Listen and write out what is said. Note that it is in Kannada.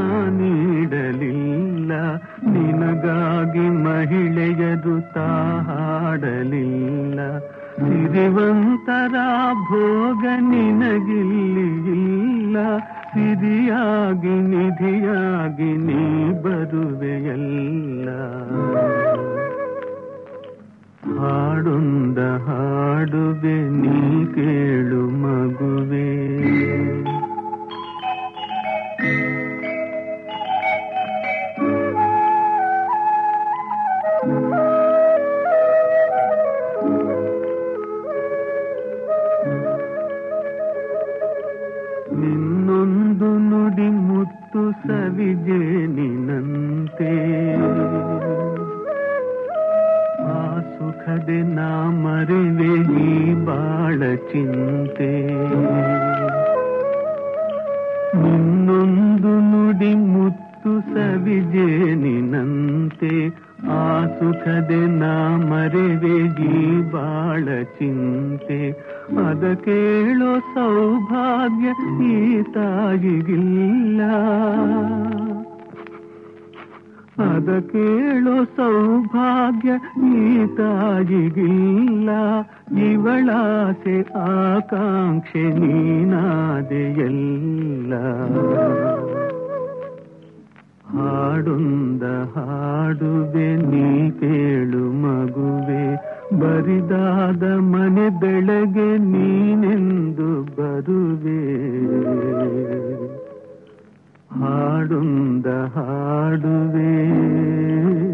ನೀಡಲಿಲ್ಲ ನಿನಗಾಗಿ ಮಹಿಳೆಯರು ತಾಡಲಿಲ್ಲ ಸಿರಿವಂತರ ಭೋಗ ನಿನಗಿಲ್ಲಿ ಇಲ್ಲ ಸಿರಿಯಾಗಿ ನಿಧಿಯಾಗಿ ನೀ ಬರುವೆಯಲ್ಲ ಹಾಡೊಂದ ಹಾಡುವೆ ನೀ ಕೇಳು ಮಗುವೆ ನಿನ್ನೊಂದು ನುಡಿ ಮುತ್ತು ಸವಿಜೆ ನಿನಂತೆ ಆ ಸುಖದೆ ನಾ ಮರೆವೆ ಈ ಬಾಳ ಚಿಂತೆ ನಿನ್ನೊಂದು ನುಡಿ ಮುತ್ತು ಸವಿಜೆ ನಿನಂತೆ ಆ ಸುಖದೆ ನಾ ಮರೆವೆ ಈ ಬಾಳ ಚಿಂತೆ ಅದ ಕೇಳೋ ಸೌಭಾಗ್ಯ ಈ ತಾಯಿಗಿಲ್ಲ ಅದ ಕೇಳೋ ಸೌಭಾಗ್ಯ ಈ ತಾಯಿಗಿಲ್ಲ ಇವಳಾಸೆ ಆಕಾಂಕ್ಷೆ ನೀನಾದೆಯಲ್ಲ ಹಾಡೊಂದ ಹಾಡುವೆ ನೀ ಕೇಳು ಮಗುವೆ ಬರಿದಾದ ಮನೆ ಬೆಳಗ್ಗೆ ನೀನೆಂದು ಬರುವೆ ಹಾಡೊಂದ ಹಾಡುವೆ